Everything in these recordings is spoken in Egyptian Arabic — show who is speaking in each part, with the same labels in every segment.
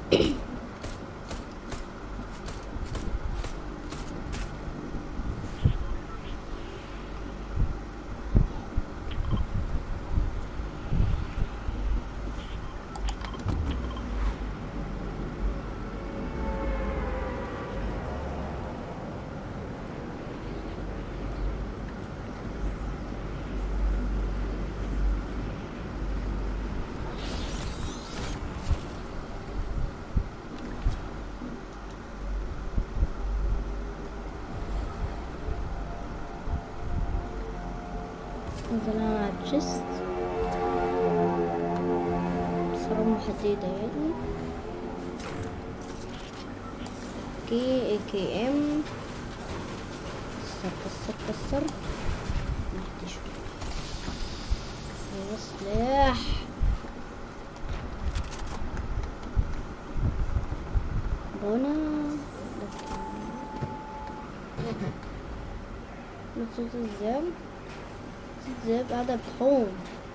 Speaker 1: نزل على الجست صرمة حديدة يعني كي اي كي ام كسر كسر كسر نحكي شوي ايوه سلاح بونا نصوص الزب الذئب قاعدة بتحوم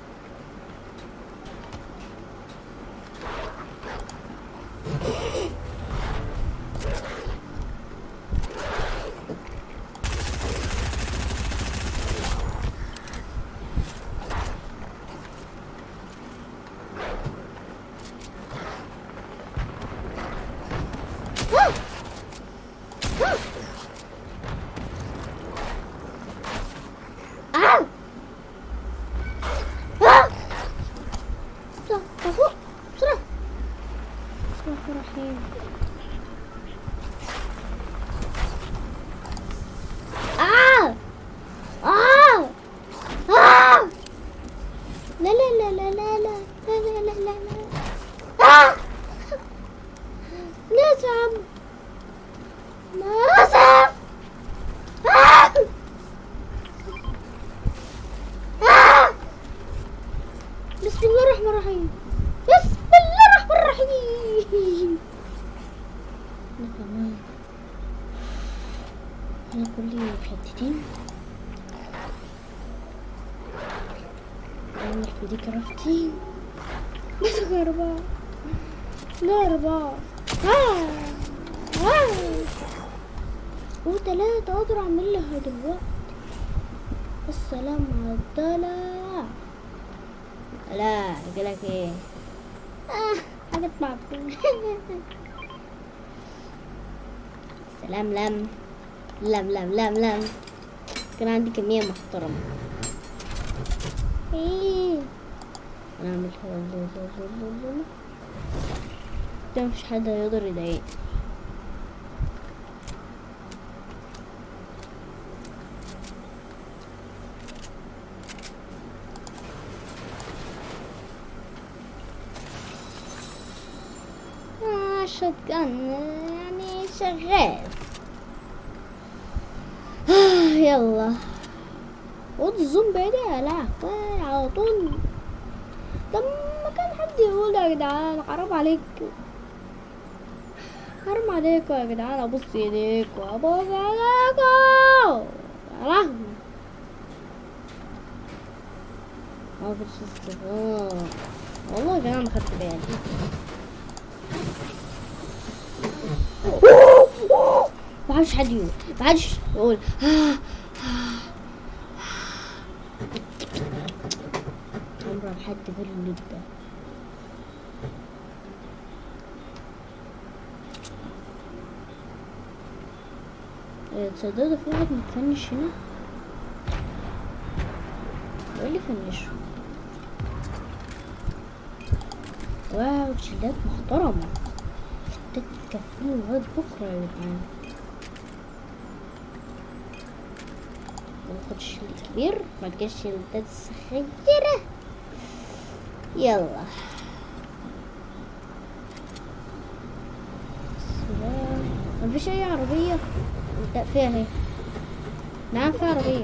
Speaker 1: آه! آه! بسرعة فوق بسرعة بسم الله الرحمن الرحيم آه! آه! آه! لا لا لا لا لا لا لا لا لا لا لا آه! نسم نسم آه! آه! بسم الله الرحمن الرحيم بسم الله الرحمن الرحيم أنا كمان أنا كلي حتتين أعمل في دي كرافتين بس أربعة لا أربعة ها ها وثلاثة أقدر أعمل لها دلوقتي السلام على الدلع لا يقول لك ايه آه حاجة معفنة سلام لم لم لم لم لم كان عندي كمية محترمة ايه انا اعمل ده مفيش حد هيقدر يضايقني آه شوت جن يعني شغال آه يلا خد الزومبي ده يا لهوي على طول طب ما كان حد يقول يا جدعان حرام عليك حرام عليكم يا جدعان ابص ايديكم ابص ايديكم يا لهوي ما فيش استغفار والله يا جماعه ما خدت بالي ما عادش حد يقول ما عادش يقول عمره ما حد باله اللي ده إيه، تصدقوا ده في واحد متفنش هنا هو اللي فنشه واو شدات محترمة شدات تكفيني لغاية بكرة يا جدعان ناخد الشيل الكبير بعد كده الشيلدات الصغيرة يلا سلام. مفيش أي عربية لا فيها اهي نعم في عربية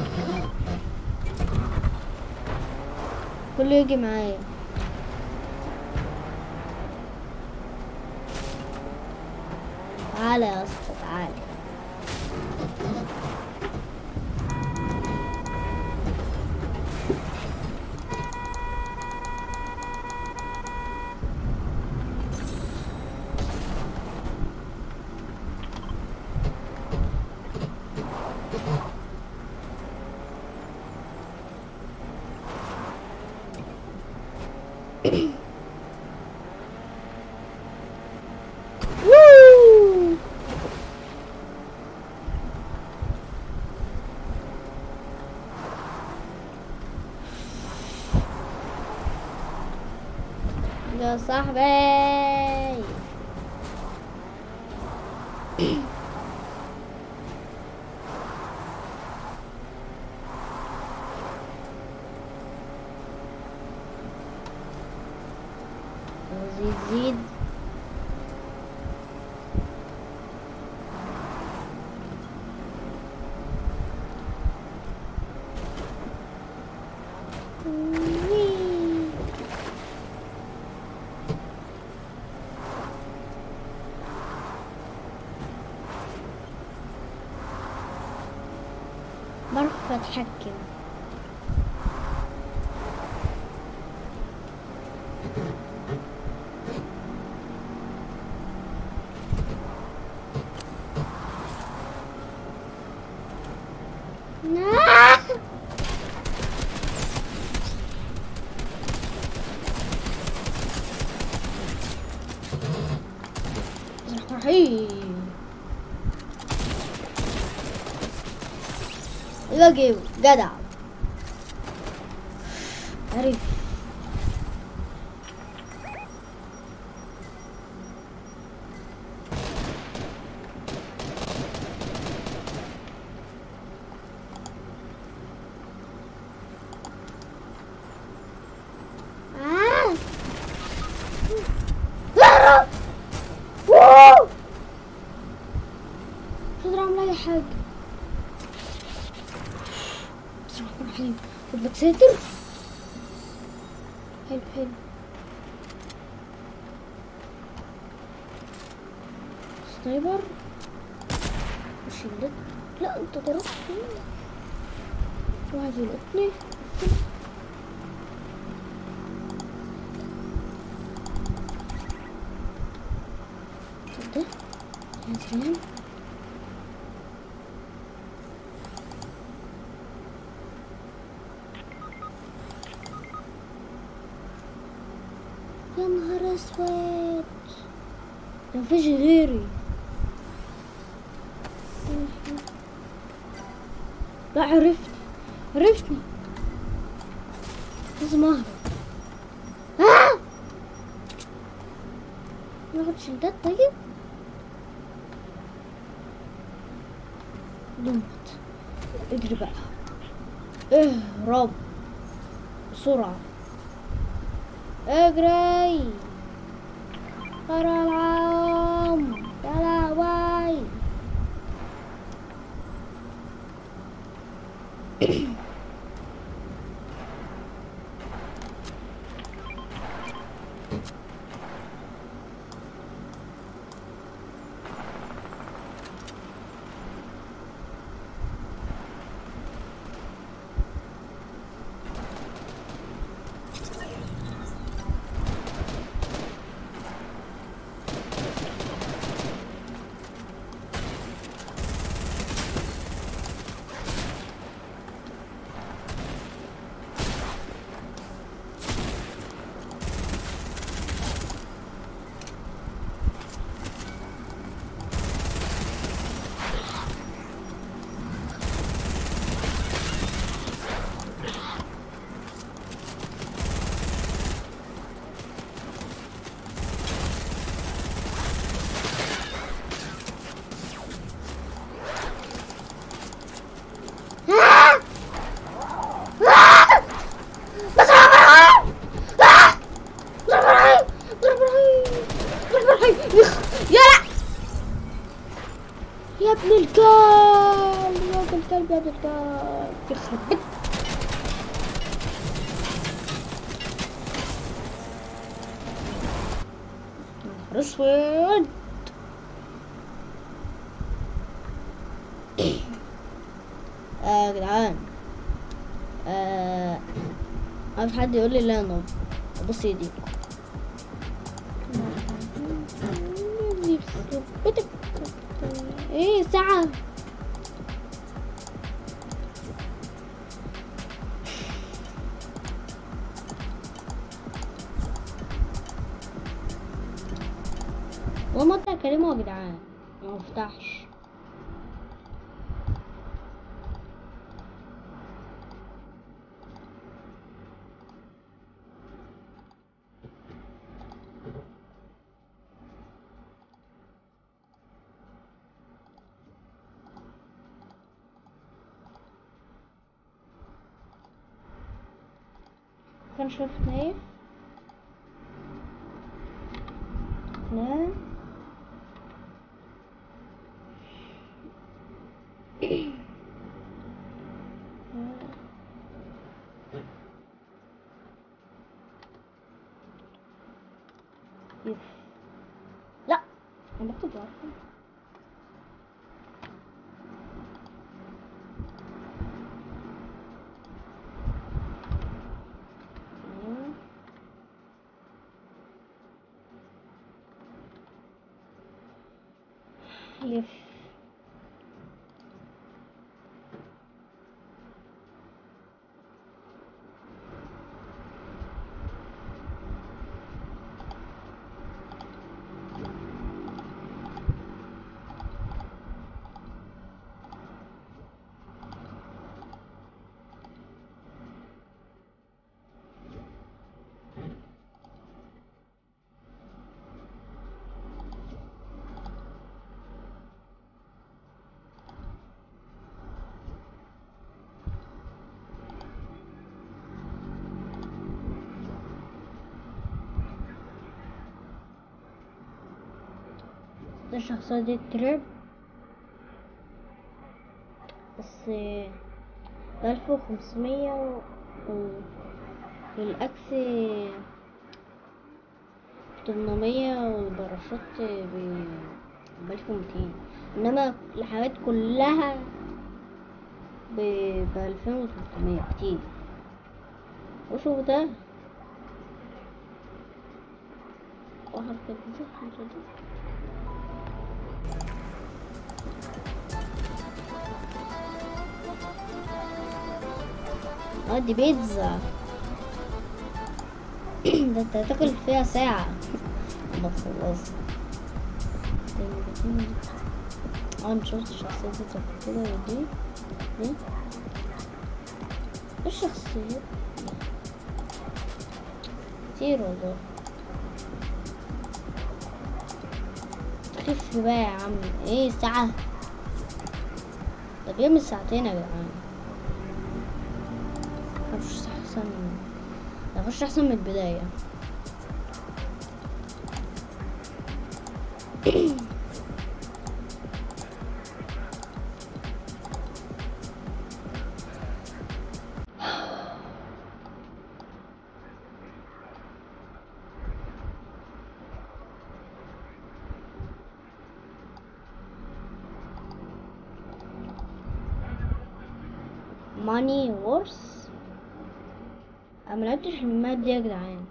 Speaker 1: كله يجي معايا تعالى يا اسطى تعالى يا صاحبي زيد زيد وي. بعرف اتحكم آه! الرحيم لقي جدع عرف آه. لا واو مش قادر اعمل اي حاجه بسم الله الرحمن الرحيم خد لك ساتر حلو حلو سنايبر مش يلد لا انت ضربتني واحد يلقطني ده يا سلام يا نهار اسود ده مفيش غيري لا عرفت عرفتني لازم اهرب آه! ناخد شلدات طيب دمت اجري بقى اهرب بسرعة اجري ترى العام يا لهوي آه! آه! بس ضرب الرهيب! آه! ضرب الرهيب! ضرب الرهيب! ضرب الرهيب! يخ! يا لا يا ابن الكلب يا ابن الكلب يا ابن الكلب يخرب بيت نهار اسود آه يا جدعان آه عاوز حد يقول لي لا نو بص ايدي ايه ساعة والله ما انت كلمه يا جدعان ما مفتحش كان شوف نايف لا يف. لا انا بكتب عارفة يف ده الشخصية دي تريب بس ألف وخمسمية و... و... والأكس تمنمية والباراشوت ب بألف ومتين إنما الحاجات كلها ب بألفين وتلتمية كتير وشوف ده واحد كده خمسة دي اه دي بيتزا ده انت هتاكل فيها ساعة ما خلاص اه انا شفت الشخصية دي قبل كده ودي دي ايه الشخصية كتير والله خف بقى يا عم ايه ساعة ده بيعمل ساعتين يا جدعان مفيش احسن مفيش احسن من البداية ماني وورس انا ملعبتش المات دي يا جدعان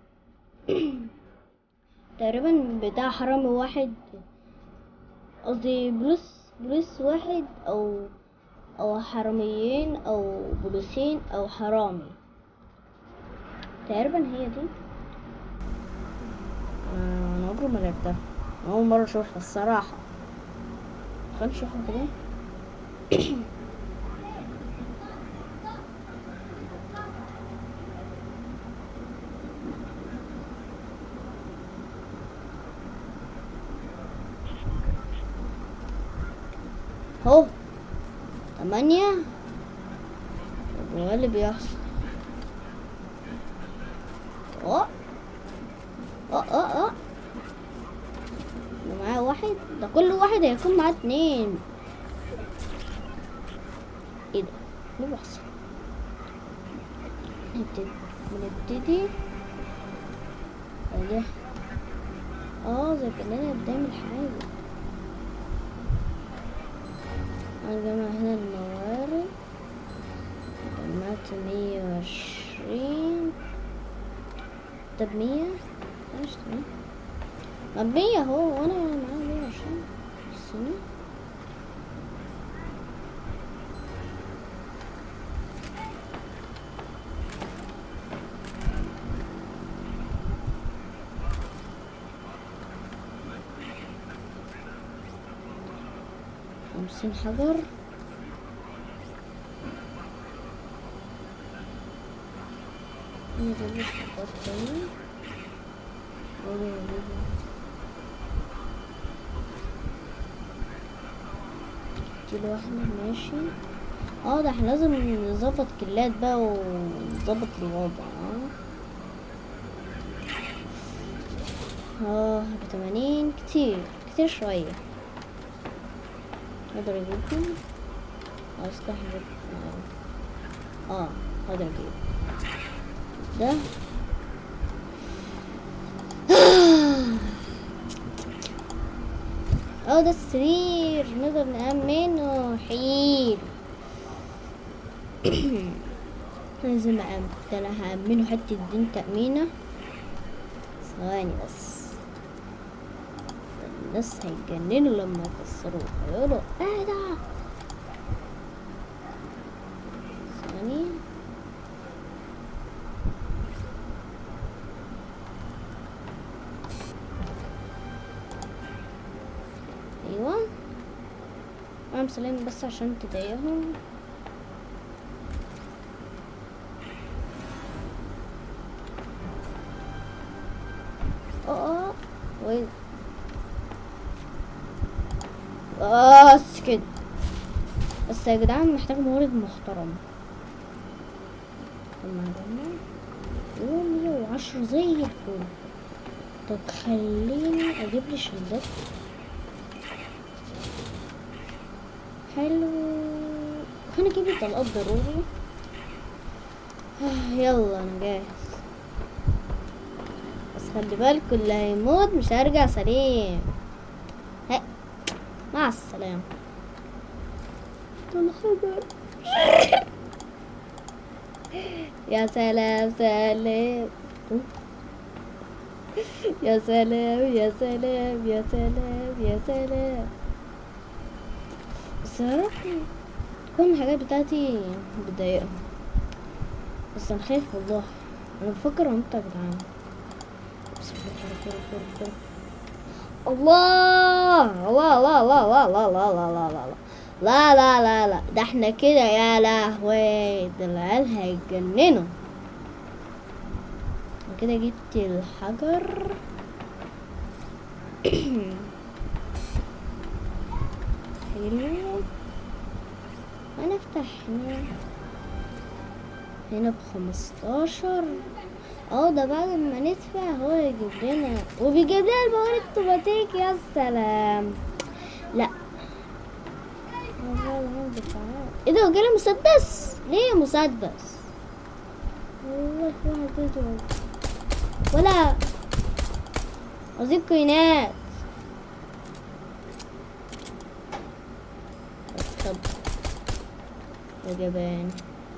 Speaker 1: تقريبا بتاع حرامي واحد قصدي بلوس بلوس واحد او او حراميين او بوليسين او حرامي تقريبا هي دي آه، انا عمري ما لعبتها أنا اول مره اشوفها الصراحه خلينا نشوفها كده اهو تمانية طب هو اللي بيحصل اه اه اه اه ده معاه واحد ده كل واحد هيكون معاه اتنين ايه ده ايه اللي بيحصل نبتدي بنبتدي ده اه زي كأننا بنعمل حاجة أجمع هنا الموارد جمعت مية وعشرين طب مية مش تمام طب مية اهو وانا معايا مية وعشرين استنى خمسين حجر نجيب الحجر تاني كيلو واحد ماشي اه ده احنا لازم نظبط كلات بقى ونظبط الوضع اه اه بتمانين كتير كتير شوية اقدر اجيبهم اه سلاح اه اه اقدر اجيب ده اه ده السرير نقدر نأمنه حيل لازم أأمن ده أنا هأمنه حتة دين تأمينة ثواني بس الناس هيتجننوا لما يكسروه هيقولوا ايه ده ثواني ايوه اعمل سلام بس عشان تضايقهم اه وين بس كده بس يا جدعان محتاج مورد محترم طبعا ده مية وعشرة زي الفل طب خليني اجيب لي شدات حلو خليني اجيب لي طلقات ضروري آه، يلا انا جاهز بس خلي بالكوا اللي هيموت مش هيرجع سليم هاي مع السلامة الخبر يا سلام سلام يا سلام يا سلام يا سلام يا سلام الصراحة كل الحاجات بتاعتي بتضايقهم بس انا خايف والله انا بفكر انط يا جدعان بسم الله الله الله الله الله الله الله الله الله لا لا لا لا ده احنا كده يا لهوي ده العيال هيتجننوا كده جبت الحجر حلو هنفتح هنا هنا بخمستاشر اه ده بعد ما ندفع هو يجيب لنا وبيجيب لنا الموارد اوتوماتيك يا سلام لا ايه ده جالي مسدس ليه مسدس والله في واحد بيضرب ولا اجيب كوينات بس طب يا جبان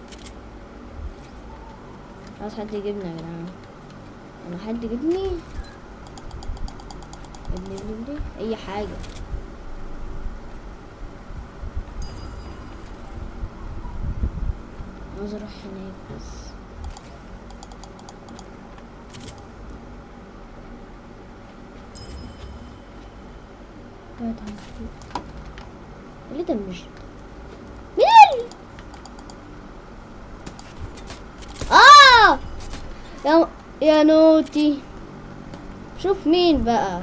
Speaker 1: عاوز حد يجيبني يا جدعان انا حد يجيبني ابني ابني ابني اي حاجه عاوز اروح هناك بس بعد عن فوق. اللي ده مش مين اه يا يا نوتي شوف مين بقى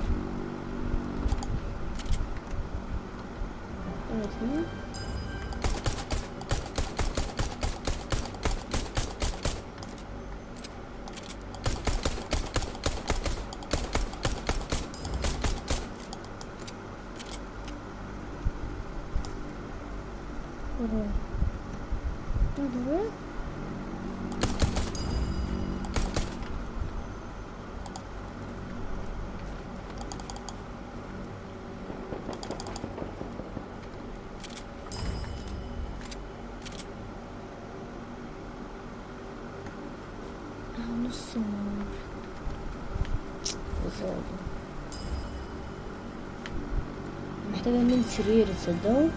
Speaker 1: نص النهار بزيادة محتاجة من سرير تصدقوا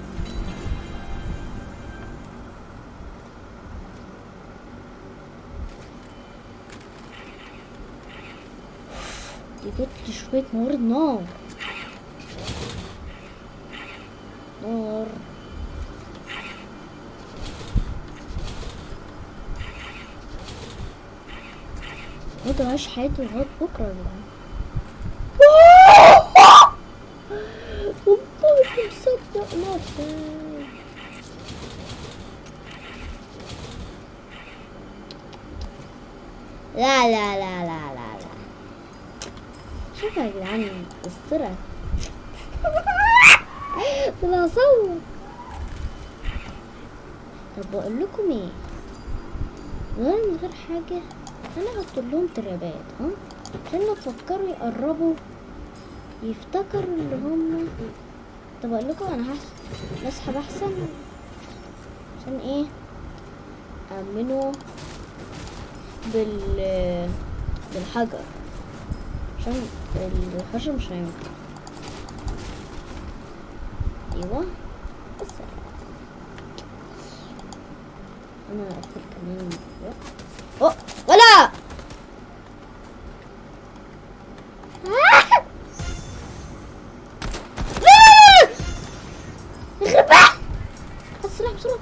Speaker 1: دي جبت شوية موارد نار نار انت عايش حياتي لغاية بكرة يا جدعان والله مش مصدق نفسي لا لا لا لا لا لا شوفوا يا جدعان اسطورة انا هصور طب بقول لكم ايه غير من غير حاجة انا هحط لهم ترابات ها عشان لو فكروا يقربوا يفتكروا اللي هم طب اقول لكم انا هس- هسحب احسن عشان ايه امنوا بال بالحجر عشان الحجر مش هينفع ايوه بس انا اقفل كمان اوه ولا آه! آه! يخرب بقى بسرعة بسرعة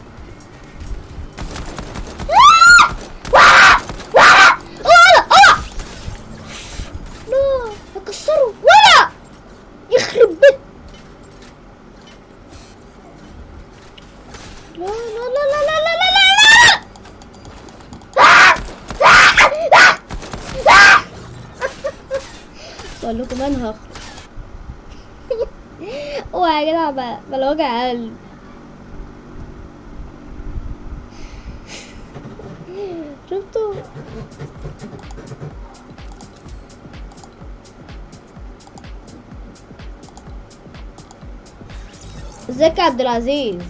Speaker 1: آه! واه! واه! ولا! آه! لا هكسره ولا يخرب بيت لا لا لا لا لا لا لا لا لا آه! آه! آه! آه! بقول لكم انا هخرج هو يا جدع بقى بلا وجع قلب شفتوا ازيك يا عبد العزيز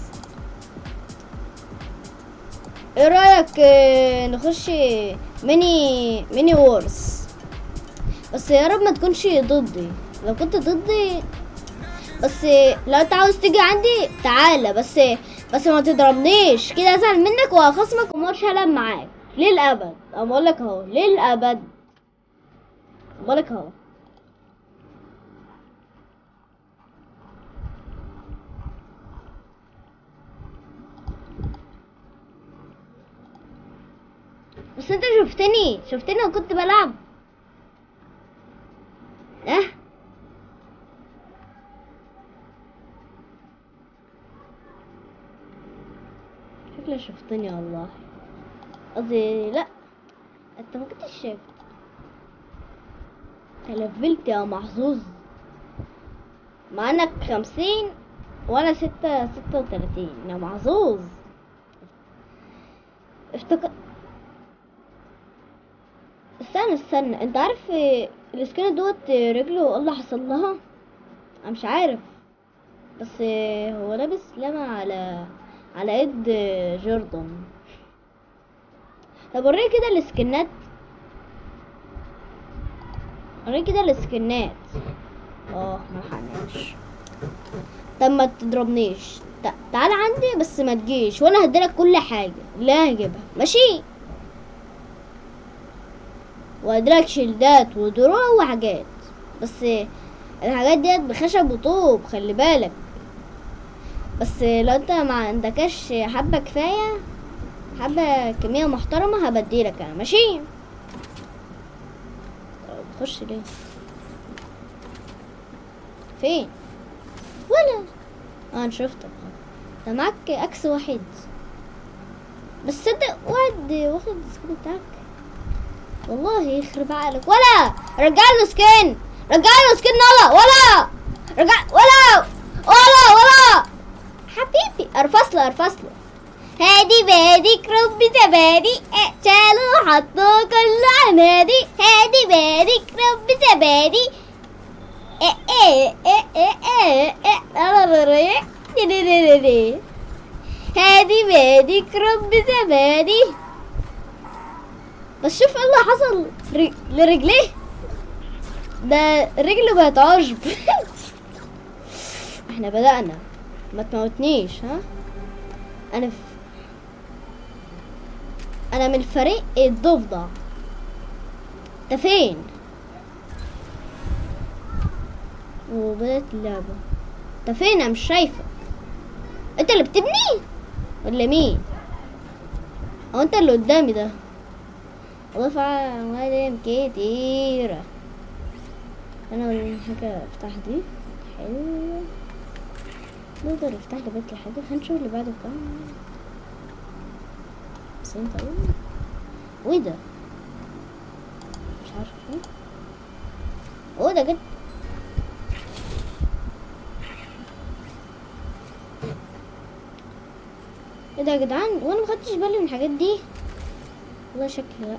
Speaker 1: ايه رايك آه، نخش ميني ميني وورز بس يا رب ما تكونش ضدي لو كنت ضدي بس لو انت عاوز تيجي عندي تعالى بس بس ما تضربنيش كده ازعل منك وهخصمك ومش هلعب معاك للابد انا بقول لك اهو للابد بقول لك اهو بس انت شفتني شفتني وكنت بلعب اه شكلك شفتني والله قصدي لا انت ما كنتش شايف تلفلت يا محظوظ مع انك خمسين وانا ستة ستة وتلاتين يا محظوظ افتكر استنى استنى انت عارف اه، السكينة دوت اه، رجله الله حصل لها انا مش عارف بس اه، هو لابس لمع على على ايد اه، جوردن طب وريني كده السكنات وريني كده السكنات اه ما لحقناش طب ما تضربنيش تع- تعال عندي بس ما تجيش وانا هديلك كل حاجه لا هجيبها ماشي وهديلك شيلدات ودروع وحاجات بس الحاجات ديت بخشب وطوب خلي بالك بس لو انت ما عندكش حبه كفايه حبه كميه محترمه هبديلك انا ماشي تخش ليه فين ولا اه انا شفتك انت معاك اكس واحد بس صدق واحد واخد السكين بتاعك والله يخرب عقلك ولا رجع له سكين رجع له سكين ولا ولا رجع ولا ولا ولا حبيبي ارفص له ارفص له هادي بادي كرب زبادي شالوا حطوا كل عنادي هادي بادي كرب زبادي إيه إيه إيه إيه إيه إيه أنا بريء دي دي دي دي دي. هادي بادي كرب زبادي بس شوف ايه اللي حصل ر- لرجليه ده رجله بقت عشب احنا بدأنا ما تموتنيش ها انا ف... انا من فريق الضفدع انت فين وبدأت اللعبة انت فين انا مش شايفة انت اللي بتبني ولا مين او انت اللي قدامي ده والله فعلا مواد كتيرة انا اول حاجة افتح دي حلو نقدر نفتح لي باقي حاجة هنشوف اللي بعده كام بس انت ايه وايه ده مش عارف ايه اوه ده جد ايه ده يا جدعان وانا مخدتش بالي من الحاجات دي والله شكلي لا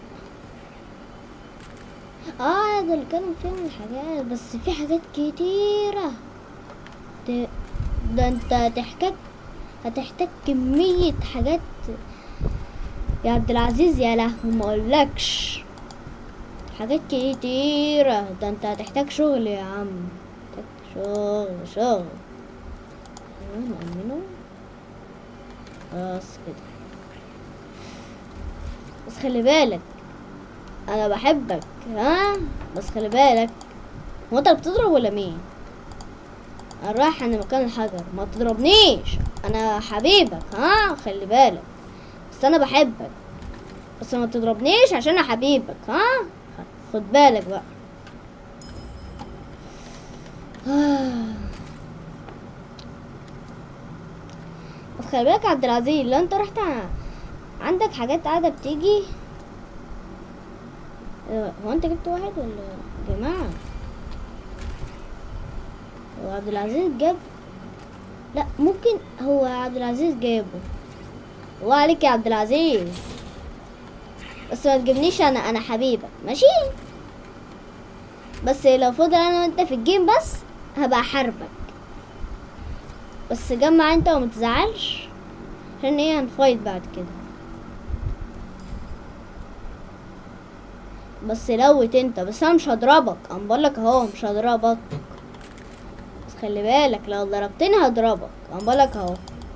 Speaker 1: اه ده اللي كانوا فيهم الحاجات بس في حاجات كتيرة ده, ده انت هتحتاج هتحتاج كمية حاجات يا عبد العزيز يا لهوي ما اقولكش حاجات كتيرة ده انت هتحتاج شغل يا عم محتاج شغل شغل أيوة، نأمنه خلاص كده بس خلي بالك انا بحبك ها بس خلي بالك هو انت اللي بتضرب ولا مين انا رايح عند مكان الحجر ما تضربنيش انا حبيبك ها خلي بالك بس انا بحبك بس ما تضربنيش عشان انا حبيبك ها خد بالك بقى بس خلي بالك يا عبد العزيز لو انت رحت ع- عندك حاجات قاعدة بتيجي اه، هو انت جبت واحد ولا يا جماعة هو عبد العزيز جاب لا ممكن هو عبد العزيز جابه الله عليك يا عبد العزيز بس ما تجيبنيش انا انا حبيبك ماشي بس لو فضل انا وانت في الجيم بس هبقى حاربك بس جمع انت وما تزعلش عشان ايه هنفايت بعد كده بس لوت انت بس انا مش هضربك انا بقولك اهو مش هضربك بس خلي بالك لو ضربتني هضربك انا بقولك اهو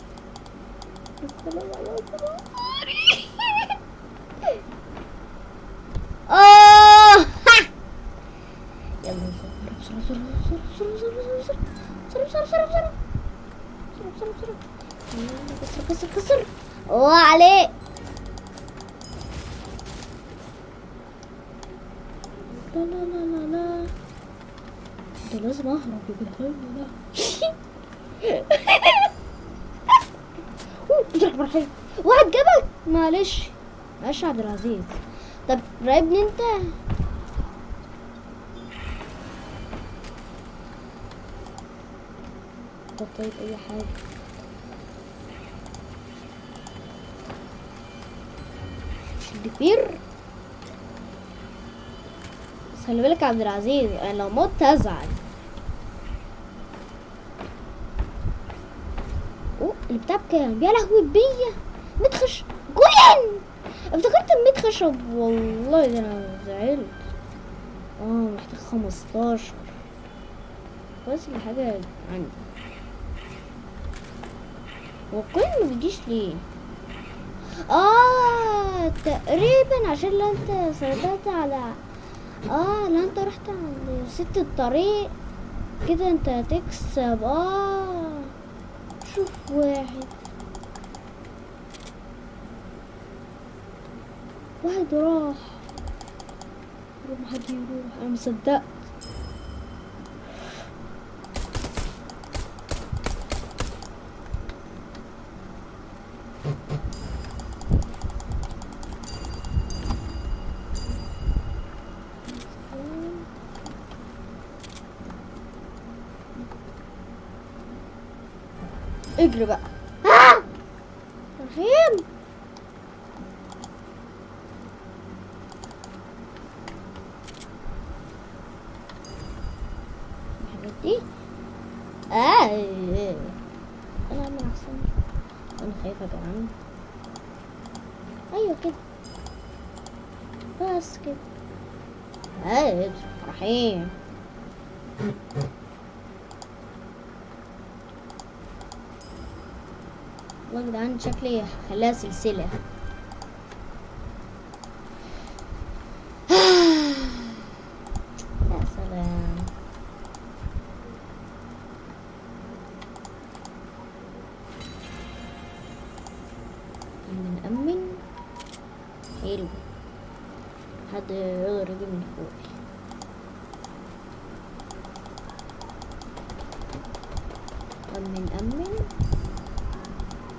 Speaker 1: اه ها! يلا بسرعة بسرعة بسرعة بسرعة بسرعة بسرعة بسرعة بسرعة بسرعة بسرعة بسرعة يلا كسر كسر كسر اوه عليك لا لا لا لا لا ده لازم اهرب يا جدعان لا أوه، بسرعة بسرعة واحد جابك معلش معلش يا عبد العزيز طب راقبني انت طب طيب اي حاجة شد كبير بس خلي بالك يا عبد العزيز انا لو مت هزعل اوه اللي بتاع بكام يا لهوي بيا متخش جولين افتكرت الميت خشب والله ده انا زعلت اه محتاج خمستاشر كويس الحاجة عندي هو الكوين ما بيجيش ليه اه تقريبا عشان لو انت سيطرت على اه لو انت رحت عند ست الطريق كده انت هتكسب اه شوف واحد واحد راح يروح ما حد يروح انا مصدقت اجري بقى آه! رحيم الحاجات دي اه انا اعمل احسن انا خايفة يا جدعان ايوه كده بس كده اه رحيم والله يا جدعان شكلي هخليها سلسلة يا سلام نأمن حلو حد يقدر يجي من فوق أمن أمن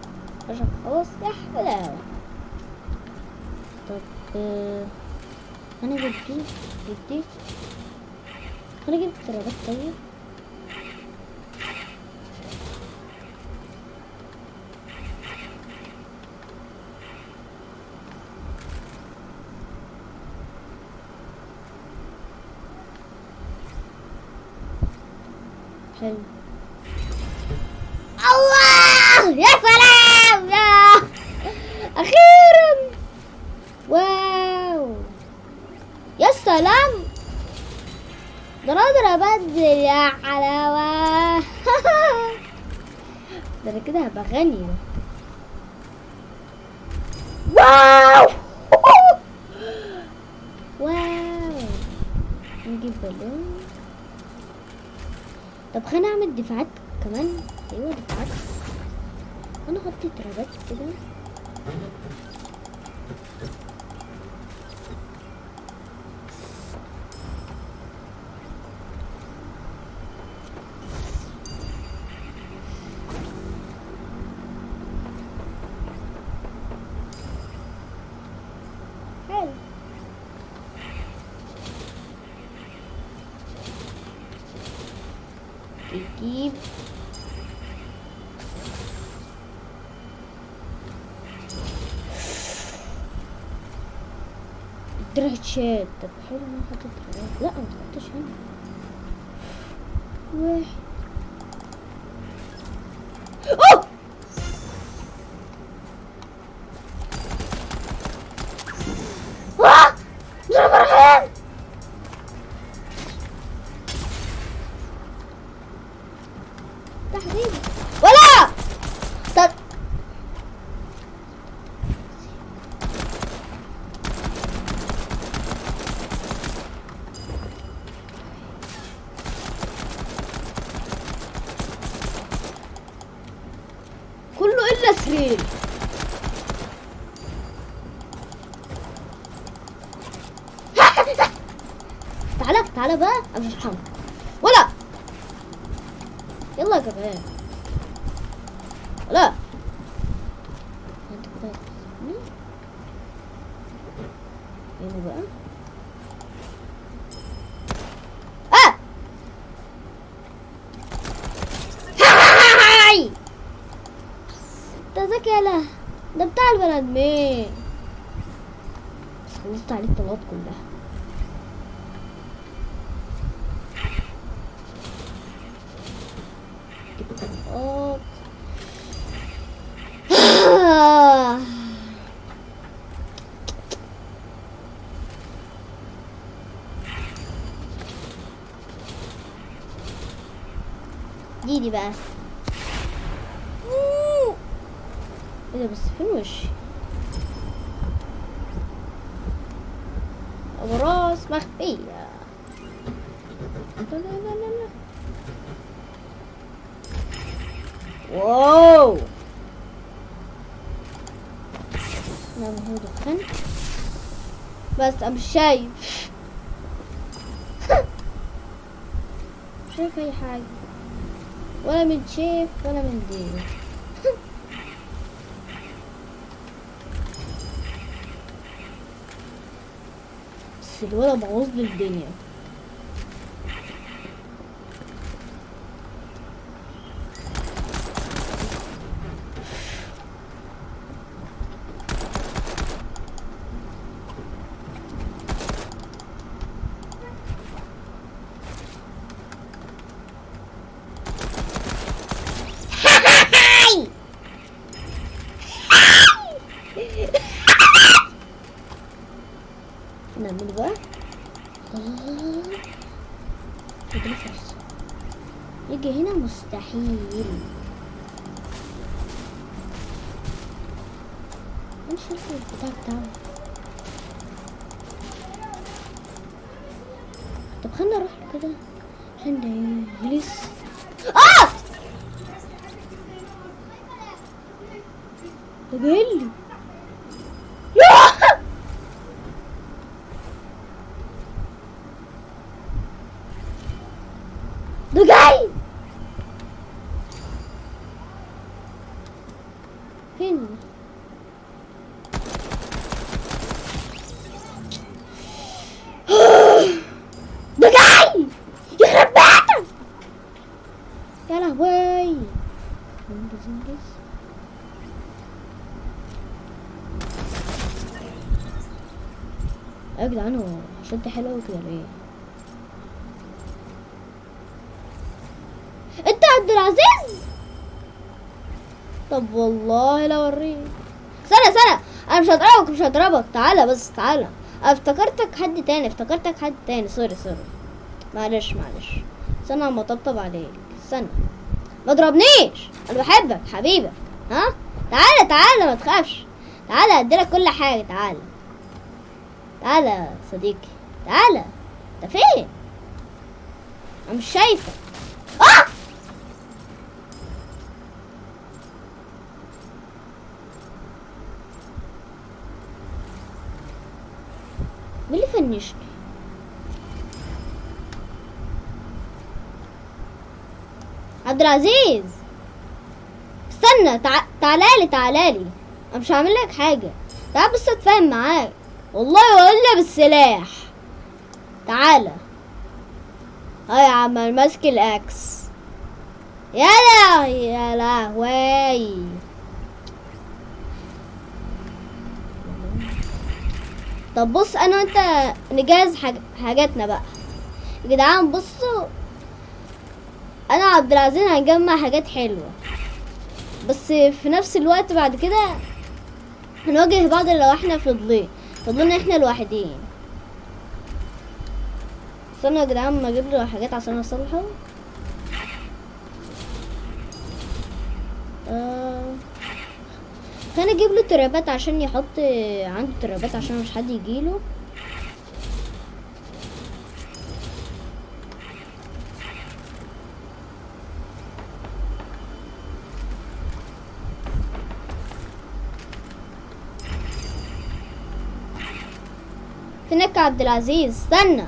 Speaker 1: عشان خلاص يا حلاوة طب آه، انا جبت دي جبت دي انا جبت درجات طيب حلو الله يا سلام يا اخيرا واو يا سلام ده انا اقدر ابدل يا حلاوه ده انا كده هبقى غني واو واو نجيب بالون طب خلينا اعمل دفاعات كمان ايوه دفاعات انا احط ترابات كده حلو تجيب درجات طب حلو انا حطيت درجات لا ما تحطش هنا واحد اوه آه! ضرب الرحمن تحديد ولا طب كله الا سرير تعالى تعالى بقى انا مش هرحمك ولا يلا يا جماعه لا انت كده هتسيبني؟ هنا بقى اه هاي ده ذكي يالا ده بتاع البني ادمين بس خلصت عليه الطلبات كلها جبت طلقات دي دي بقى ايه ده بس فين وشي ابو راس مخفية لا لا لا لا لا واو نعم هو دخان بس انا مش شايف مش شايف اي حاجة ولا من شايف ولا من دي بس الولد بوظ لي الدنيا نعمل بقى كده فرصة يجي هنا مستحيل مش عارفة البتاع بتاعه طب خلينا نروح كده عشان نجلس اه ده جايلي ياه ده جاي فين يا لهوي انجز انجز يا جدعان هو شد حلو أوي كده ليه انت عبد العزيز طب والله لا اوريك سنة سنة انا مش هضربك مش هضربك تعالى بس تعالى أنا افتكرتك حد تاني افتكرتك حد تاني سوري سوري معلش معلش استنى اما اطبطب عليك استنى ما تضربنيش انا بحبك حبيبك ها تعالى تعالى ما تخافش تعالى اديلك كل حاجة تعالى تعالى يا صديقي تعالى انت فين انا مش شايفك اه مين اللي فنشني عبد العزيز استنى تع... تعالالي تعالالي انا مش هعمل لك حاجه تعال بس اتفاهم معاك والله ولا بالسلاح تعالى ها يا عم أنا ماسك الاكس يا لا يا لهوي طب بص انا وانت نجهز حاج... حاجاتنا بقى يا جدعان بصوا انا وعبد العزيز هنجمع حاجات حلوه بس في نفس الوقت بعد كده هنواجه بعض لو احنا فضلين فضلنا احنا الوحيدين استنوا يا جدعان ما اجيب له حاجات عشان اصلحه آه... كان اجيب له ترابات عشان يحط عنده ترابات عشان مش حد يجيله فينك يا عبد العزيز استنى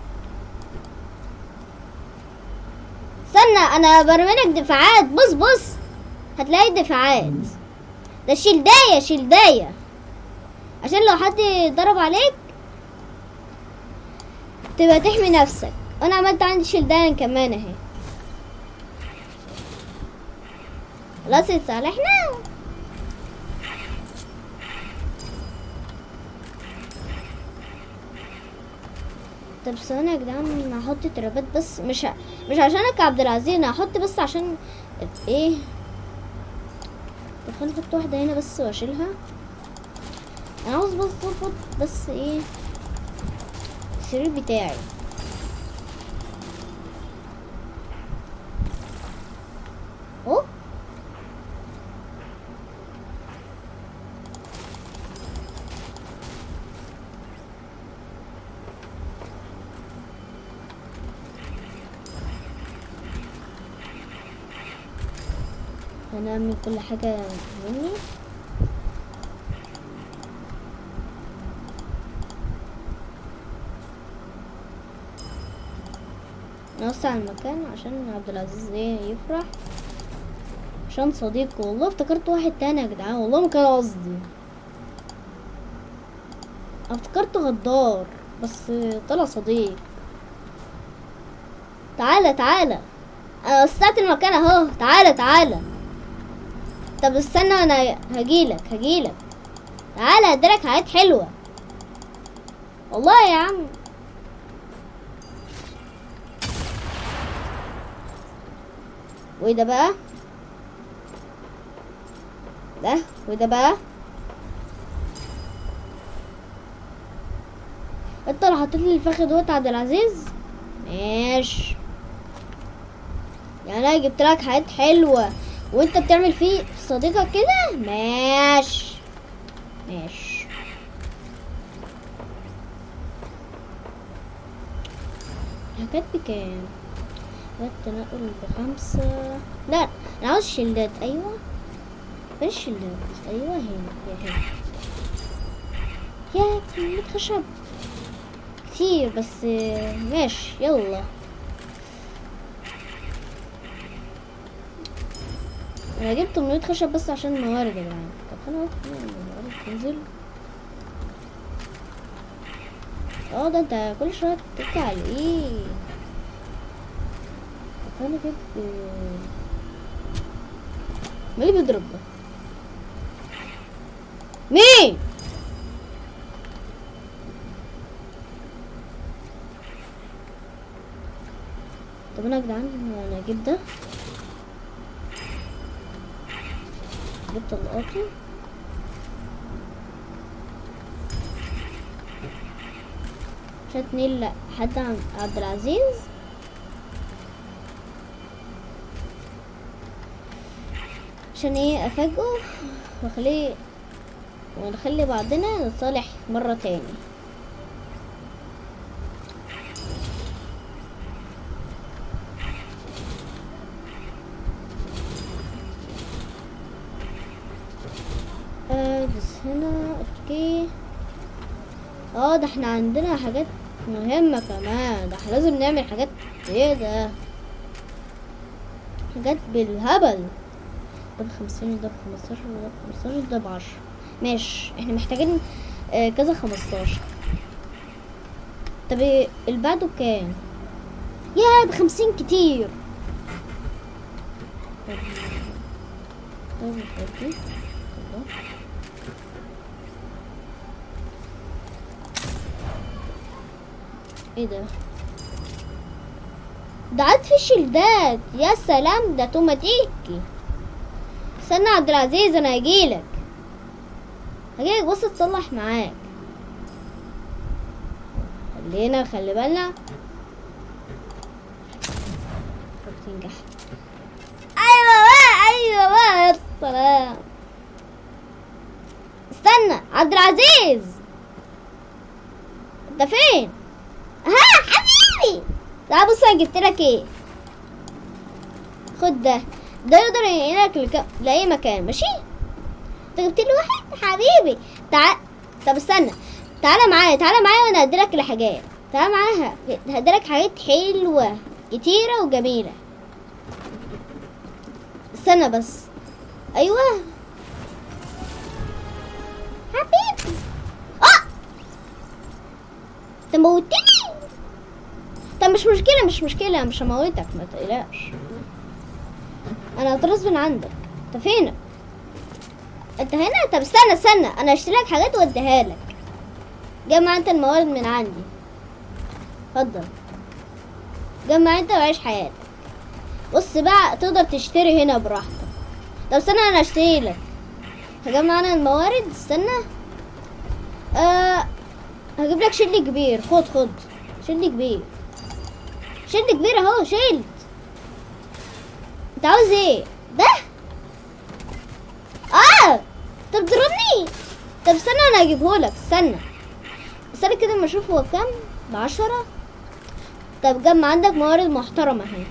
Speaker 1: استنى انا برميلك دفاعات بص بص هتلاقي دفاعات ده شيلداية شيلداية عشان لو حد ضرب عليك تبقى تحمي نفسك انا عملت عندي شيلداية كمان اهي خلاص اتصالحنا طب ثواني يا جدعان هحط ترابات بس مش ه... مش عشانك يا عبد العزيز انا هحط بس عشان ايه طب خليني احط واحدة هنا بس واشيلها انا عاوز بس اظبط بس ايه السرير بتاعي اهو هنعمل كل حاجة مني نوسع المكان عشان عبد العزيز ايه يفرح عشان صديقه والله افتكرت واحد تاني يا جدعان والله ما كان قصدي أنا افتكرته غدار بس طلع صديق تعالى تعالى انا وسعت المكان اهو تعالى تعالى طب استنى انا هجيلك هجيلك تعالى اديلك حاجات حلوة والله يا عم وايه ده بقى ده وده بقى انت اللي حطيت لي الفخ دوت عبد العزيز ماشي يعني انا جبت لك حاجات حلوه وانت بتعمل فيه صديقك كده ماشي ماشي الحاجات بكام حاجات تنقل بخمسة لا انا عاوز شلدات ايوه فين الشلدات ايوه هنا يا هنا يا كمية خشب كتير بس ماشي يلا انا جبت 800 خشب بس عشان الموارد يا جدعان طب خلينا نوقف هنا الموارد تنزل اه ده انت كل شويه تتكي على ايه انا جبت مين اللي بيضرب ده مين طب انا يا جدعان انا اجيب ده جبت القاطي عشان اتنين لا حد عن عبد العزيز عشان ايه افاجئه واخليه ونخلي بعضنا نتصالح مرة تاني آه بس هنا اوكي اه ده احنا عندنا حاجات مهمة كمان ده احنا لازم نعمل حاجات ايه ده حاجات بالهبل ده بخمسين وده بخمستاشر وده بخمستاشر وده بعشرة ماشي احنا محتاجين آه كذا خمستاشر طب إيه اللي بعده كام يا بخمسين كتير طب طب الحاجات دي الله. ايه ده ده عاد في شيلدات يا سلام ده اوتوماتيكي استنى يا عبد العزيز انا هجيلك هجيلك بص اتصلح معاك خلينا خلي بالنا تنجح ايوه بقى ايوه بقى يا سلام استنى عبد العزيز انت فين ها حبيبي تعال بص انا جبت لك ايه خد ده ده يقدر ينقلك لك... لاي مكان ماشي انت جبت لي واحد حبيبي تعال طب استنى تعالى معايا تعالى معايا وانا هديلك الحاجات تعالى معايا هديلك حاجات حلوه كتيره وجميله استنى بس ايوه حبيبي اه انت موتني طب مش مشكلة مش مشكلة مش هموتك ما تقلقش انا غصب عندك انت فين انت هنا طب استنى استنى انا اشتري لك حاجات واديها لك جمع انت الموارد من عندي اتفضل جمع انت وعيش حياتك بص بقى تقدر تشتري هنا براحتك طب استنى انا اشتري لك هجمع انا الموارد استنى آه هجيب لك شيل كبير خد خد شيل كبير شيل كبير اهو شيلت انت عاوز ايه ده اه طب ضربني طب استنى انا هجيبهولك استنى استنى كده اما اشوف هو بكام بعشرة طب جمع عندك موارد محترمة اهي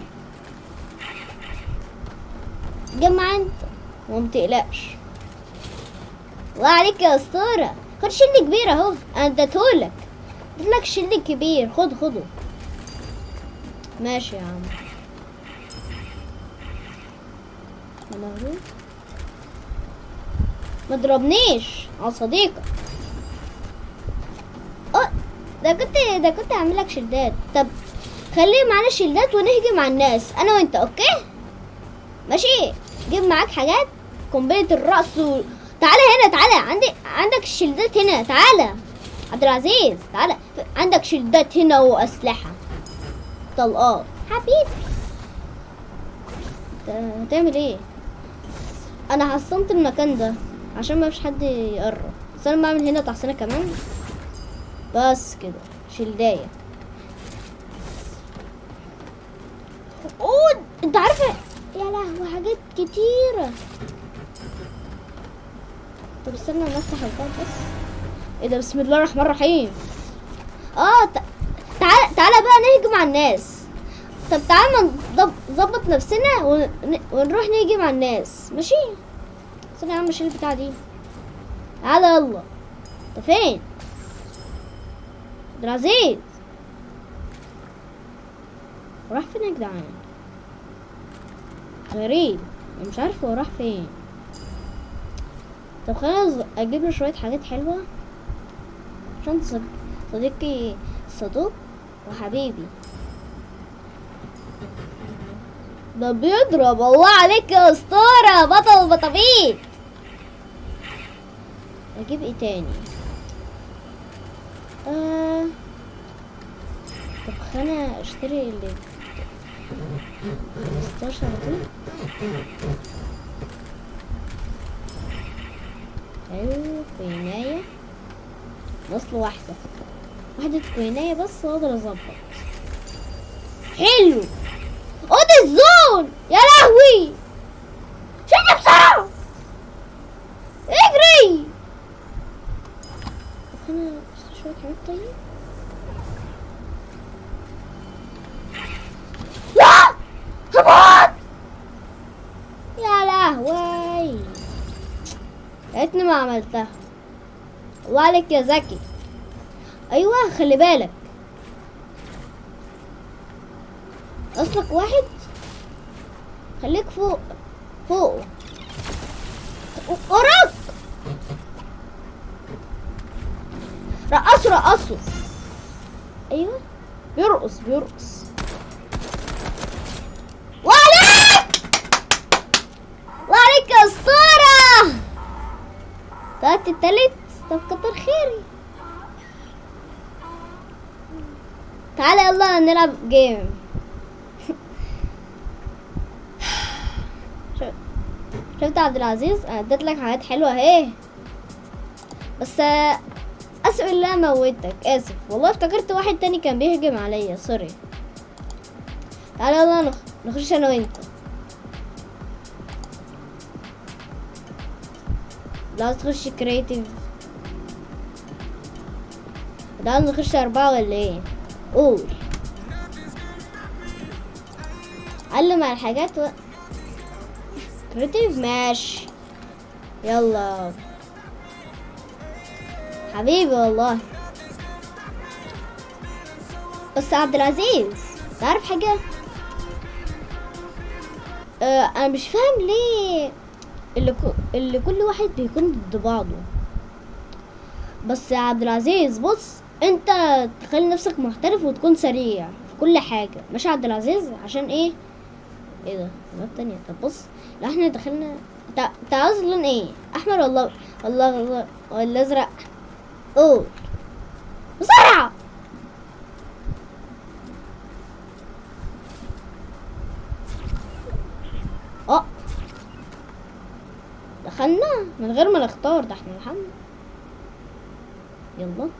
Speaker 1: جمع انت ومتقلقش الله عليك يا اسطورة خد شيل كبير اهو انا اديتهولك اديتلك شيل كبير خد خده ماشي يا عم ملهوف. ما تضربنيش على صديقك اه ده كنت ده كنت هعمل لك شلدات طب خليه معانا شلدات ونهجم على الناس انا وانت اوكي ماشي جيب معاك حاجات قنبله الرأس و... تعالى هنا تعالى عندي عندك الشلدات هنا تعالى عبد العزيز تعالى عندك شلدات هنا واسلحه طلقات حبيبي انت هتعمل ايه انا حصنت المكان ده عشان ما فيش حد يقرب بس انا بعمل هنا تحصينه كمان بس كده شلدايه اوه انت عارفه يا لهوي حاجات كتيره طب استنى نفتح الباب بس ايه ده بسم الله الرحمن الرحيم اه ت- تعال تعالى بقى نهجم على الناس طب تعالى نظبط نفسنا ون... ونروح نهجم على الناس ماشي استنى يا عم شيل البتاعة دي تعالى يلا انت فين عبد العزيز راح فين يا جدعان غريب أنا مش عارف هو راح فين طب خلاص اجيب له شويه حاجات حلوه عشان صد- صديقي صدوق وحبيبي ده بيضرب الله عليك يا اسطورة بطل بطبيط اجيب ايه تاني آه... طب خلينا اشتري اللي 16 دي ايوه كويناية نصل واحدة واحدة كويناية بس واقدر اظبط حلو اوض الزون يا لهوي شد بسرعة اجري طب انا شوية حاجات طيب لا هموت يا لهوي لقيتني ما عملتها الله عليك يا زكي ايوه خلي بالك اصلك واحد خليك فوق فوق وراك رقصوا رقصوا ايوه بيرقص بيرقص وعليك وعليك يا اسطوره طلعت التالت طب كتر خيري تعالى يلا نلعب جيم شوف- شفت يا عبد العزيز أنا اديت لك حاجات حلوه اهي بس آه، اسف ان انا موتك اسف والله افتكرت واحد تاني كان بيهجم عليا سوري تعالى يلا نخ... نخش انا وانت لا عايز تخش كريتيف ده عايز نخش أربعة ولا ايه؟ قول علم على الحاجات و... كريتيف ماشي يلا حبيبي والله بس يا عبد العزيز تعرف حاجة؟ آه انا مش فاهم ليه اللي, كو... اللي كل واحد بيكون ضد بعضه بس يا عبد العزيز بص انت تخلي نفسك محترف وتكون سريع في كل حاجة ماشي يا عبد العزيز عشان ايه ايه ده ماب تانية طب بص لا احنا دخلنا انت انت عاوز لون ايه احمر ولا ولا ولا, ولا ازرق قول بسرعة اه دخلنا من غير ما نختار ده احنا الحمد يلا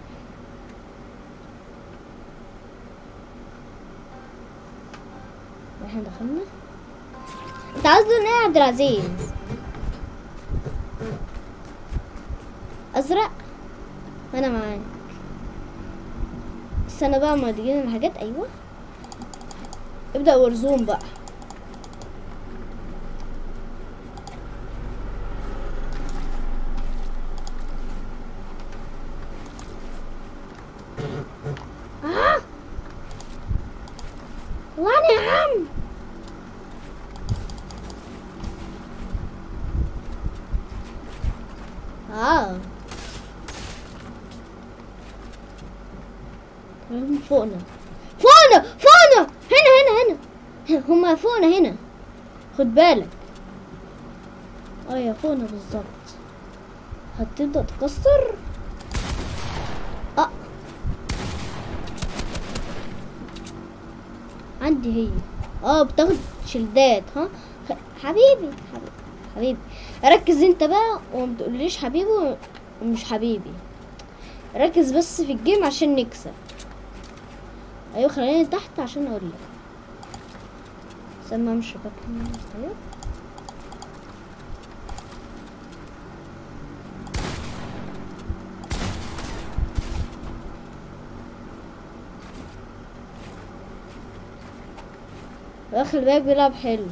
Speaker 1: احنا دخلنا انت عاوز لون ايه يا عبد العزيز ازرق انا معاك استنى بقى ما تجينا الحاجات ايوه ابدأ ورزوم بقى آه! وانا يا عم اه هم فوقنا فوقنا فوقنا هنا هنا هنا هما فوقنا هنا خد بالك اه يا فوقنا بالظبط هتبدأ تكسر اه عندي هي اه بتاخد شلدات ها خ- حبيبي حبيبي حبيبي ركز انت بقى وما تقوليش حبيبي ومش حبيبي ركز بس في الجيم عشان نكسب ايوه خليني تحت عشان اقول لك سمع مش فاكر طيب واخد بالك بيلعب حلو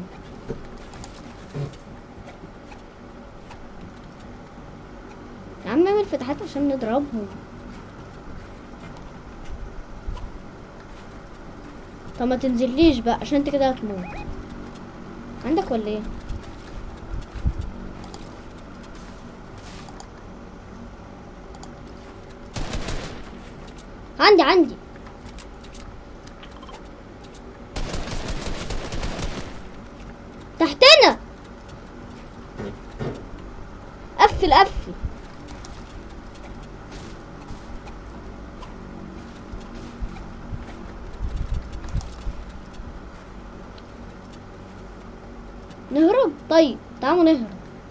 Speaker 1: يا عم اعمل فتحات عشان نضربهم طب ما تنزليش بقى عشان انت كده هتموت عندك ولا ايه عندي عندي نهرب طيب تعالوا نهرب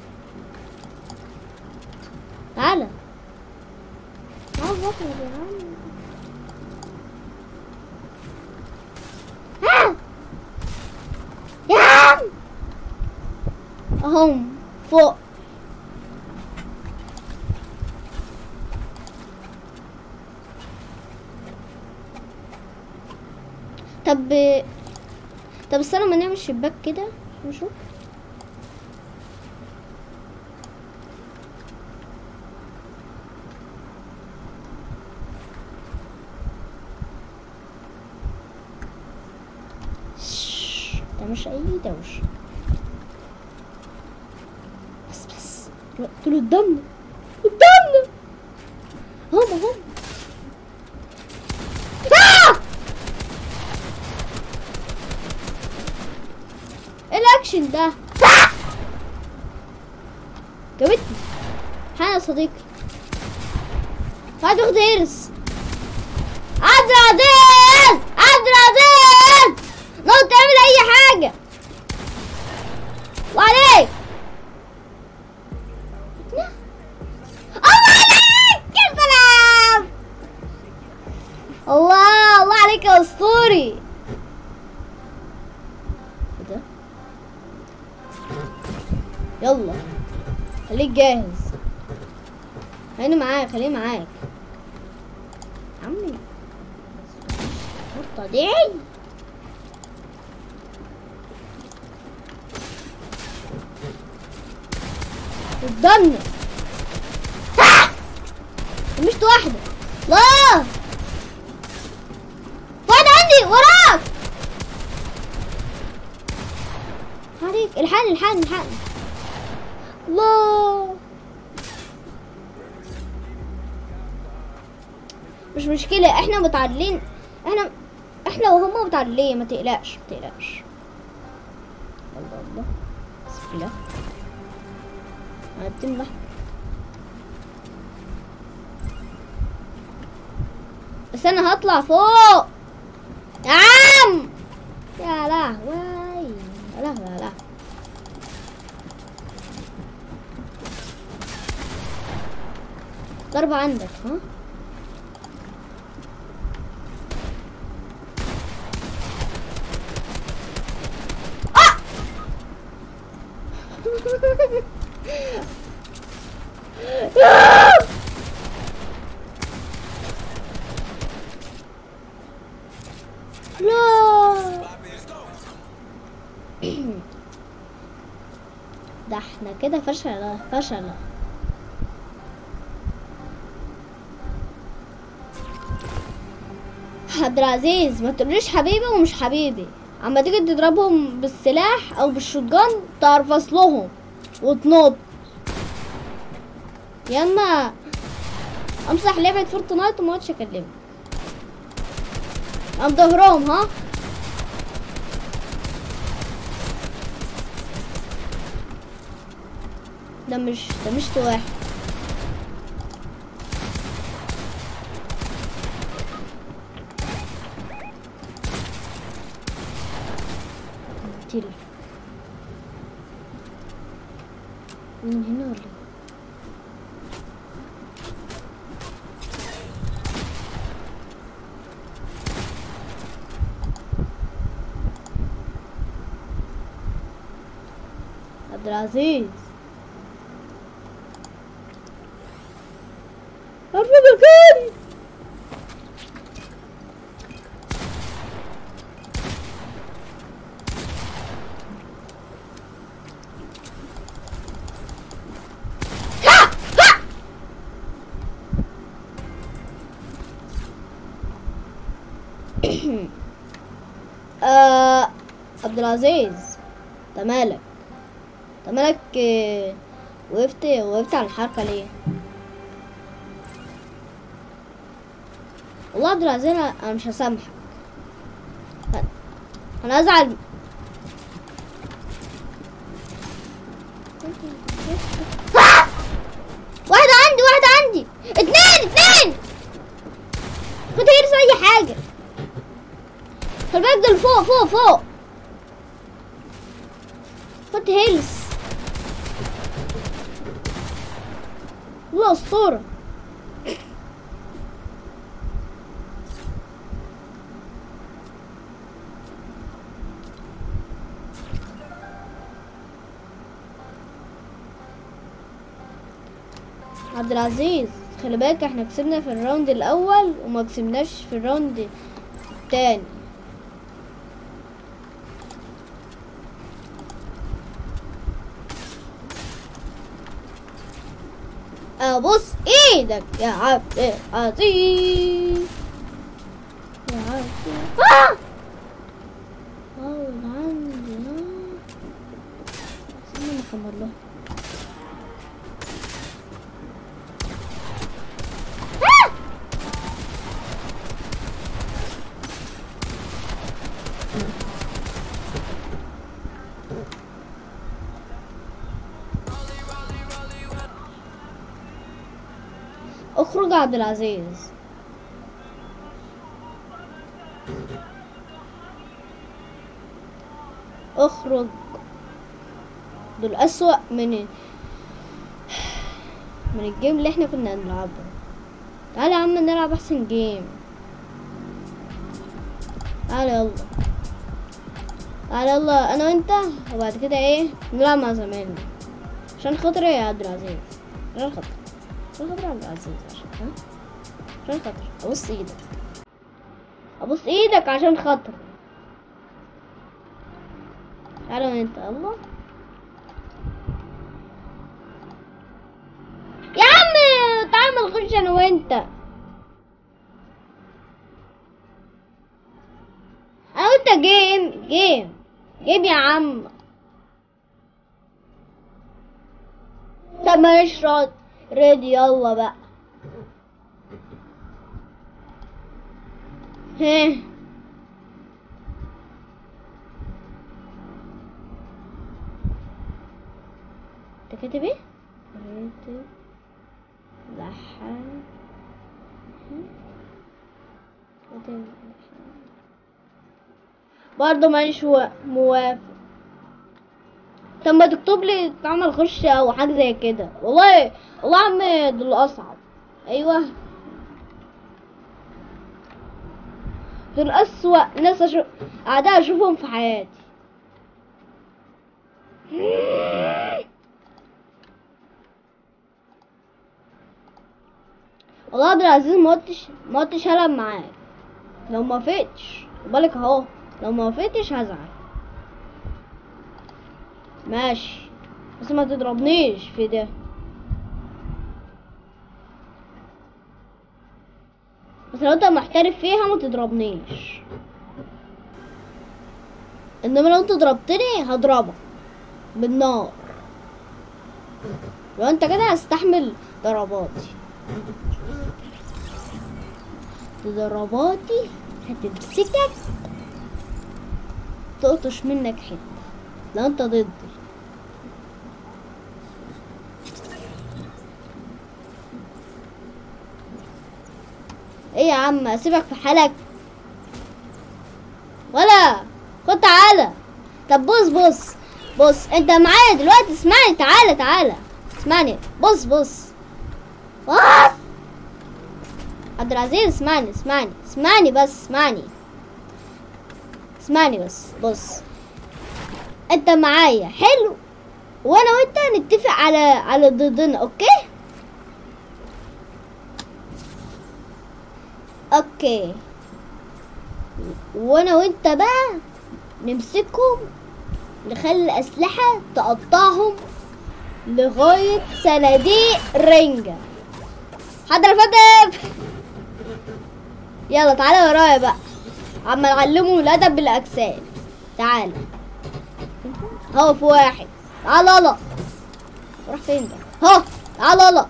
Speaker 1: تعالى تعال نهرب يا عم ها! يا عم اهم فوق طب طب استنى ما نعمل شباك كده نشوف شش، ده مش اي دوشة بس بس دول قدامنا قدامنا هم هم آه! ايه الاكشن ده جابتني ها يا صديقي واحد واخد هيرس عبد العزيز عبد العزيز لو تعمل اي حاجة وعليك الله عليك يا سلام الله الله عليك يا اسطوري ايه ده يلا خليك جاهز خليني معاك خليني معاك عمي النقطة دي قدامنا آه! مشت واحدة لا واحد عندي وراك عليك الحقني الحقني الحقني الله مش مشكلة احنا متعادلين احنا احنا وهما متعادلين ما تقلقش ما تقلقش الله الله بسم الله هنتم لحظة بس انا هطلع فوق يا عم يا لهوي يا لهوي يا لهوي ضربة عندك ها آه! آه! لا ده احنا كده فشلة فشلة عبد العزيز ما تقوليش حبيبي ومش حبيبي اما تيجي تضربهم بالسلاح او بالشوتجان تعرفص لهم وتنط يا اما امسح لعبة فورتنايت وما اقعدش اكلمك ام ظهرهم ها ده مش ده مش واحد كتير من هنا ولا إيه؟ عبد العزيز عارفة مكاني آه عبد العزيز انت مالك انت مالك آه، وقفت وقفت على الحركة ليه؟ والله عبد العزيز انا أنا مش هسامحك انا ازعل آه! واحدة عندي واحدة عندي اتنين اتنين خد هيرس اي حاجة خلي بالك دول فوق فوق فوق خد خدت هيلث والله اسطورة عبد العزيز خلي بالك احنا كسبنا في الراوند الاول وما كسبناش في الراوند التاني ابص ايدك يا عبد العزيز يا عبد آه! أول عندي آه. استنى نكمل له آه! اخرج يا عبد العزيز اخرج دول اسوأ من من الجيم اللي احنا كنا بنلعبه تعالى يا عم نلعب احسن جيم تعالى يلا تعالى يلا انا وانت وبعد كده ايه نلعب مع زمايلنا عشان خاطر إيه يا عبد العزيز عشان خاطر عشان خاطر يا عبد العزيز عشان ها عشان خاطر ابص ايدك ابص ايدك عشان خاطر تعالى انت الله يا عم تعال نخش انا وانت انا وانت جيم جيم جيم يا عم طب ماليش رد ريدي يلا بقى ها انت كاتب ايه؟ كاتب لحن كاتب لحن برضه ماليش و- موافق طب ما تكتب لي تعمل خش او حاجه زي كده والله والله يا عم دول اصعب ايوه دول اسوأ ناس أشوف اعداء اشوفهم في حياتي والله عبد العزيز ما قلتش ما قلتش هلعب معاك لو ما وافقتش بالك اهو لو ما وافقتش هزعل ماشي بس ما تضربنيش في ده بس لو انت محترف فيها ما تضربنيش انما لو انت ضربتني هضربك بالنار لو انت كده هستحمل ضرباتي ضرباتي هتمسكك تقطش منك حته لو انت ضدي ايه يا عم اسيبك في حالك ولا خد تعالى طب بص بص بص انت معايا دلوقتي اسمعني تعالى تعالى اسمعني بص بص بص عبد العزيز اسمعني اسمعني اسمعني بس اسمعني اسمعني بس بص انت معايا حلو وانا وانت نتفق على على ضدنا اوكي اوكي وانا وانت بقى نمسكهم نخلي الاسلحه تقطعهم لغايه صناديق رنجه حضر فتف يلا تعالى ورايا بقى عم اعلمهم الادب بالاجساد تعالى هو في واحد تعال يلا راح فين ده ها تعال يلا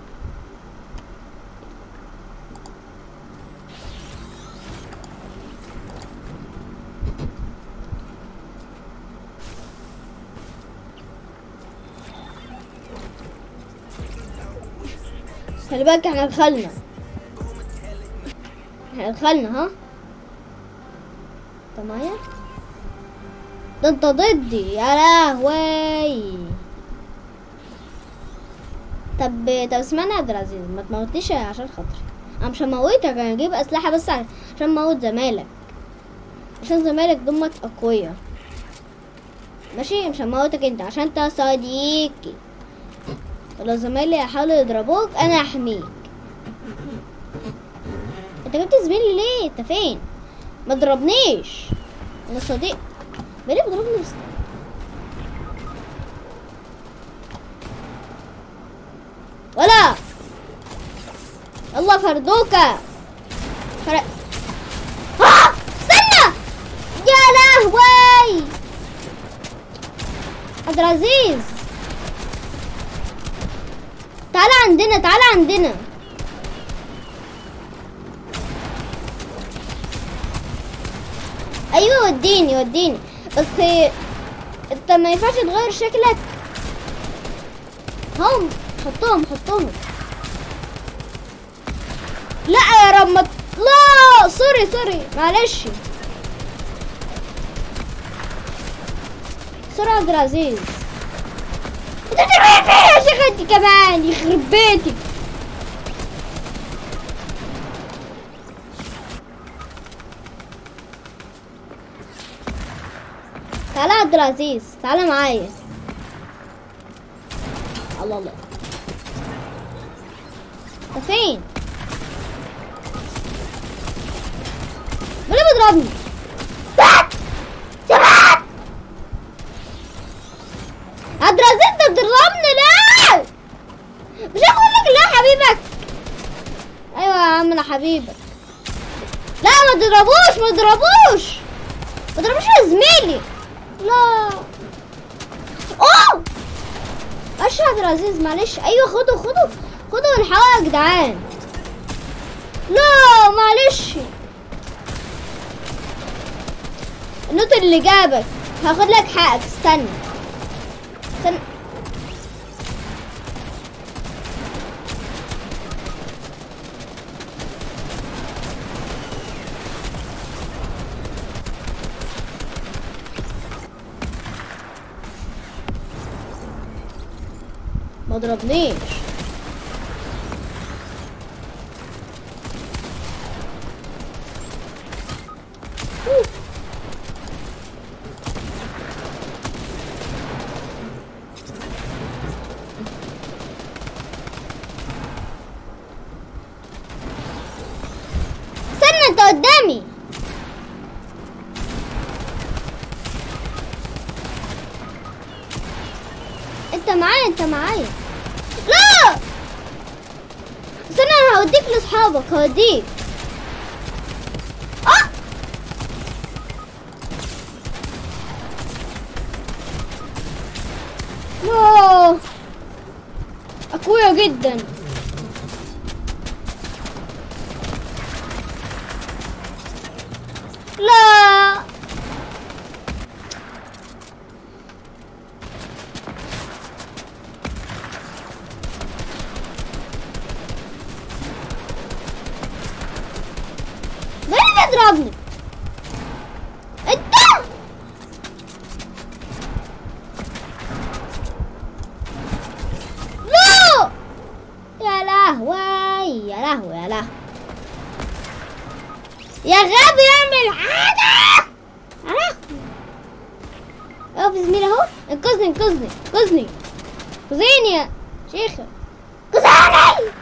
Speaker 1: خلي بالك احنا دخلنا احنا دخلنا ها انت معايا ده انت ضدي يا لهوي طب طب اسمعني يا عبد العزيز ما تموتنيش عشان خاطري انا مش هموتك انا هجيب اسلحه بس عشان اموت زمايلك عشان زمايلك دمك اقوياء ماشي مش هموتك انت عشان انت صديقي ولو زمايلي يحاولوا يضربوك انا احميك انت جبت زميلي ليه انت فين ما تضربنيش انا صديق ليه بتضربني بس ولا يلا فردوكة فرق آه! استنى يا لهوي عبد العزيز تعالى عندنا تعالى عندنا ايوه وديني وديني بس انت ما ينفعش تغير شكلك هم حطهم حطهم لا يا رب ما لا سوري سوري معلش سوري يا عبد العزيز انت بتعمل فيا يا شيخ انت كمان يخرب بيتك تعالى يا عبد العزيز تعالى معايا الله الله انت فين مين اللي بيضربني بات بات عبد العزيز انت بتضربني ليه مش هقول لك لا حبيبك ايوه يا عم انا حبيبك لا ما تضربوش ما تضربوش ما تضربوش يا زميلي لا اوه معلش يا عبد العزيز معلش ايوه خدوا خدوا خدوا الحقوا يا جدعان لا معلش النوت اللي جابك هاخد لك حقك استنى استنى ما ضربنيش أوه. استنى انت قدامي انت معايا انت معايا لا استنى انا هوديك لاصحابك هوديك اه لا اقوياء جدا لا مين اللي بيضربني انت لا يا لهوي يا لهوي يا لهوي يا غبي اعمل حاجة يا لهوي اقف يا زميلي اهو انقذني انقذني انقذني انقذيني يا شيخة انقذني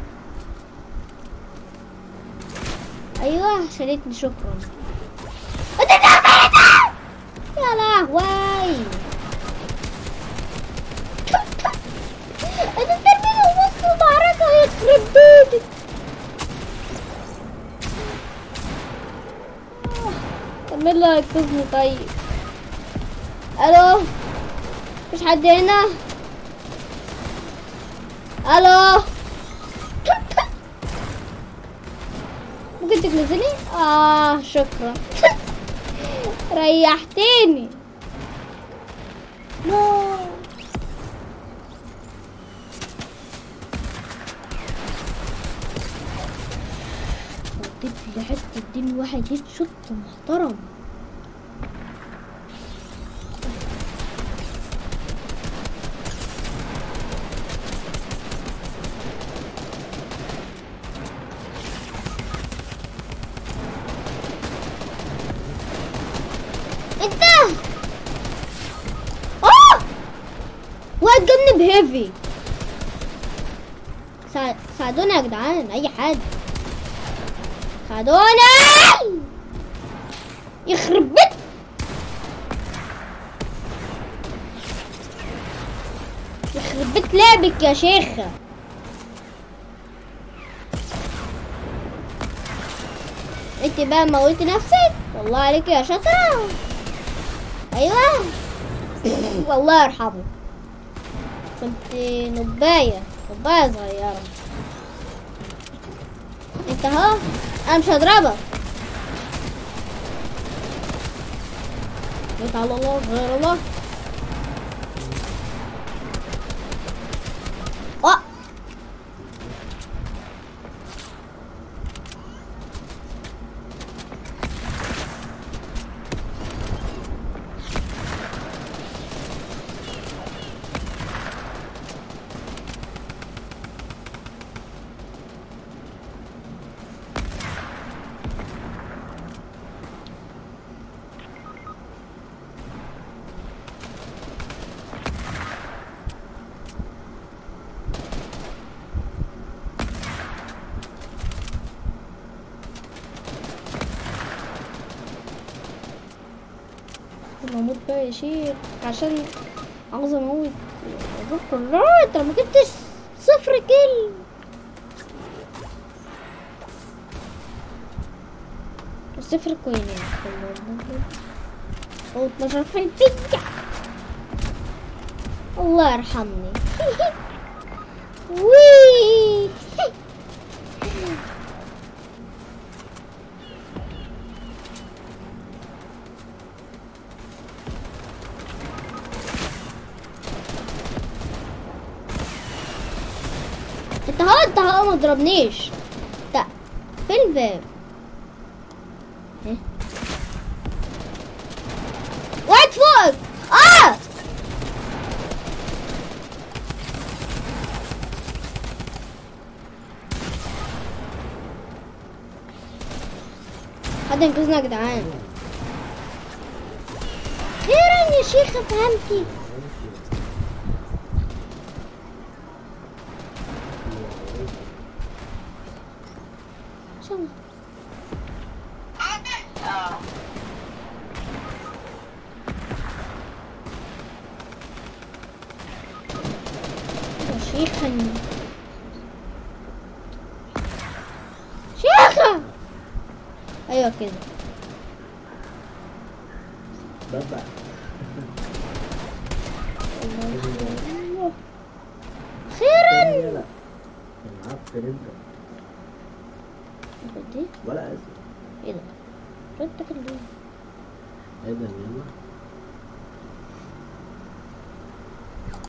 Speaker 1: ايوه شالتني شكرا انت تعمل يا لهوي انت ترميني نص المعركة يخرب بيتك كمل له ينقذني طيب الو مفيش حد هنا الو ممكن تنزلي اه شكرا ريحتني نو وديت لي حته اديني واحد هيت شوت محترم واحد جنب هيفي سا- ساعدونا يا جدعان اي حد ساعدونا يخرب بيت يخرب بيت لعبك يا شيخة انت بقى موتي نفسك والله عليك يا شاطرة ايوه والله يرحمه كنت نباية نباية صغيرة انت اهو انا مش هضربك قلت على الله غير الله اه اموت بقى يا شيخ عشان عاوز اموت الروح كلها انت ما جبتش صفر كيل صفر كوين يعني او 12 في البيتزا الله يرحمني وي انت اهو انت اهو ما تضربنيش انت في الباب ايه واحد فوق اه حد ينقذنا يا جدعان خيرا يا شيخة فهمتي شو يا شيخة شيخة ايوه كده
Speaker 2: بابا
Speaker 1: الله. خيرا
Speaker 2: يلا معفن انت
Speaker 1: خد دي
Speaker 2: ولا اسف
Speaker 1: ايه ده رد كده ليه
Speaker 2: ايه ده يلا